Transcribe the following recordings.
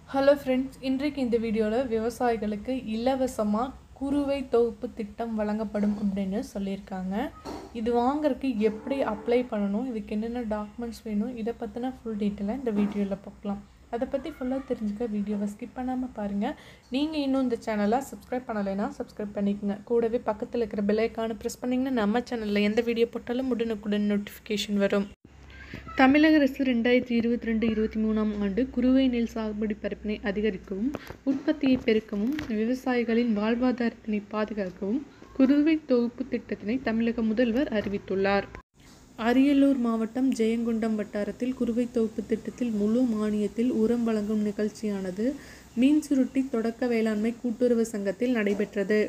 hello friends இன்றைக்கு இந்த வீடியோவில் விவசாயிகளுக்கு இலவசமாக குறுவை தொகுப்பு திட்டம் வழங்கப்படும் அப்படின்னு சொல்லியிருக்காங்க இது வாங்குறதுக்கு எப்படி அப்ளை பண்ணணும் இதுக்கு என்னென்ன டாக்குமெண்ட்ஸ் வேணும் இதை பற்றின ஃபுல் டீட்டெயிலாக இந்த வீடியோவில் பார்க்கலாம் அதை பற்றி ஃபுல்லாக தெரிஞ்சுக்க வீடியோவை ஸ்கிப் பண்ணாமல் பாருங்கள் நீங்கள் இன்னும் இந்த சேனலை சப்ஸ்கிரைப் பண்ணலைன்னா சப்ஸ்கிரைப் பண்ணிக்கோங்க கூடவே பக்கத்தில் இருக்கிற பெல் ஐக்கானை ப்ரெஸ் பண்ணிங்கன்னா நம்ம சேனலில் எந்த வீடியோ போட்டாலும் உடனுக்குடன் நோட்டிஃபிகேஷன் வரும் தமிழக அரசு ரெண்டாயிரத்தி இருபத்தி ரெண்டு இருபத்தி மூணாம் ஆண்டு குறுவை நெல் சாகுபடி பரப்பினை அதிகரிக்கவும் உற்பத்தியை பெருக்கவும் விவசாயிகளின் வாழ்வாதாரத்தினை பாதுகாக்கவும் குறுவை தொகுப்பு திட்டத்தினை தமிழக முதல்வர் அறிவித்துள்ளார் அரியலூர் மாவட்டம் ஜெயங்கொண்டம் வட்டாரத்தில் குறுவை தொகுப்பு திட்டத்தில் முழு மானியத்தில் உரம் வழங்கும் நிகழ்ச்சியானது மீன் சுருட்டி தொடக்க வேளாண்மை கூட்டுறவு சங்கத்தில் நடைபெற்றது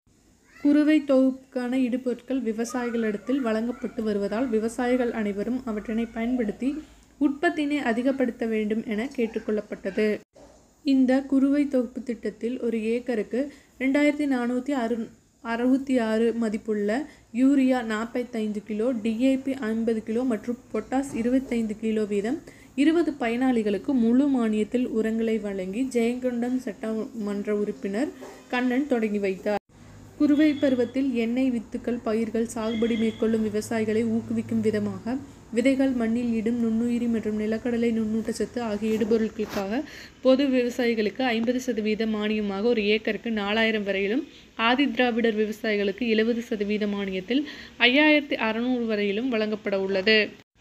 குறுவை தொகுப்புக்கான இடுபொருட்கள் விவசாயிகளிடத்தில் வழங்கப்பட்டு வருவதால் விவசாயிகள் அனைவரும் அவற்றினை பயன்படுத்தி உற்பத்தியினை அதிகப்படுத்த வேண்டும் என கேட்டுக்கொள்ளப்பட்டது இந்த குறுவை தொகுப்பு திட்டத்தில் ஒரு ஏக்கருக்கு ரெண்டாயிரத்தி நானூற்றி அறு அறுபத்தி ஆறு மதிப்புள்ள யூரியா நாற்பத்தைந்து கிலோ டிஏபி ஐம்பது கிலோ மற்றும் பொட்டாஸ் இருபத்தைந்து கிலோ வீதம் இருபது பயனாளிகளுக்கு முழு மானியத்தில் உரங்களை வழங்கி ஜெயங்கொண்டம் சட்டமன்ற உறுப்பினர் கண்ணன் தொடங்கி வைத்தார் குறுவை பருவத்தில் எண்ணெய் வித்துக்கள் பயிர்கள் சாகுபடி மேற்கொள்ளும் விவசாயிகளை ஊக்குவிக்கும் விதமாக விதைகள் மண்ணில் இடும் நுண்ணுயிரி மற்றும் நிலக்கடலை நுண்ணூட்டச்சத்து ஆகிய இடுபொருட்களுக்காக பொது விவசாயிகளுக்கு ஐம்பது சதவீத மானியமாக ஒரு ஏக்கருக்கு நாலாயிரம் வரையிலும் ஆதி திராவிடர் விவசாயிகளுக்கு எழுபது சதவீத மானியத்தில் ஐயாயிரத்தி அறநூறு வரையிலும் வழங்கப்பட உள்ளது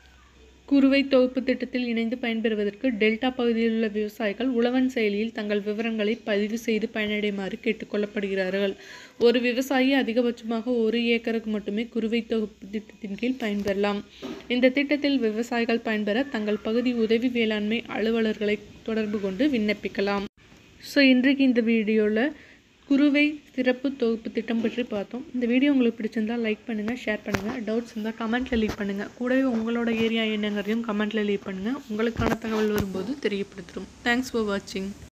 குறுவை தொகுப்பு திட்டத்தில் இணைந்து பயன்பெறுவதற்கு டெல்டா பகுதியில் உள்ள விவசாயிகள் உழவன் செயலியில் தங்கள் விவரங்களை பதிவு செய்து பயனடையுமாறு கேட்டுக்கொள்ளப்படுகிறார்கள் ஒரு விவசாயி அதிகபட்சமாக ஒரு ஏக்கருக்கு மட்டுமே குறுவை தொகுப்பு திட்டத்தின் கீழ் பயன்பெறலாம் இந்த திட்டத்தில் விவசாயிகள் பயன்பெற தங்கள் பகுதி உதவி வேளாண்மை அலுவலர்களை தொடர்பு கொண்டு விண்ணப்பிக்கலாம் ஸோ இன்றைக்கு இந்த வீடியோவில் குறுவை சிறப்பு தொகுப்பு திட்டம் பற்றி பார்த்தோம் இந்த வீடியோ உங்களுக்கு பிடிச்சிருந்தால் லைக் பண்ணுங்கள் ஷேர் பண்ணுங்கள் டவுட்ஸ் இருந்தால் கமெண்ட்டில் லீவ் பண்ணுங்கள் கூடவே உங்களோட ஏரியா என்னங்கிறதையும் கமெண்ட்டில் லீவ் பண்ணுங்கள் உங்களுக்கான தகவல் வரும்போது தெரியப்படுத்துகிறோம் தேங்க்ஸ் ஃபார் வாட்சிங்